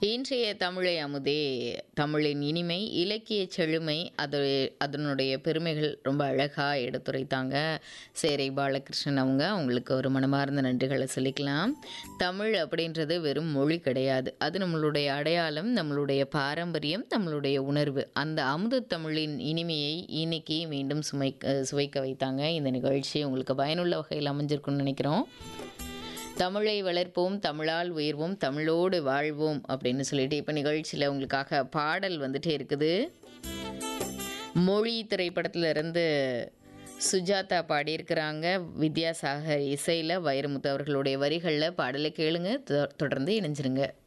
இன்றைய தமிழை அமுதே தமிழின் இனிமை இலக்கிய செழுமை அது அதனுடைய பெருமைகள் ரொம்ப அழகாக எடுத்துரைத்தாங்க சேரை பாலகிருஷ்ணன் அவங்க அவங்களுக்கு ஒரு மனமார்ந்த நன்றிகளை சொல்லிக்கலாம் தமிழ் அப்படின்றது வெறும் மொழி கிடையாது அது நம்மளுடைய அடையாளம் நம்மளுடைய பாரம்பரியம் நம்மளுடைய உணர்வு அந்த அமுத தமிழின் இனிமையை இன்னைக்கு மீண்டும் சுமைக்க சுவைக்க வைத்தாங்க இந்த நிகழ்ச்சி உங்களுக்கு பயனுள்ள வகையில் அமைஞ்சிருக்கும்னு நினைக்கிறோம் தமிழை வளர்ப்போம் தமிழால் உயர்வோம் தமிழோடு வாழ்வோம் அப்படின்னு சொல்லிட்டு இப்போ நிகழ்ச்சியில் உங்களுக்காக பாடல் வந்துட்டே இருக்குது மொழி திரைப்படத்துல இருந்து சுஜாதா பாடியிருக்கிறாங்க வித்யாசாகர் இசையில் வைரமுத்து அவர்களுடைய வரிகளில் பாடலை கேளுங்க தொ- தொடர்ந்து இணைஞ்சிருங்க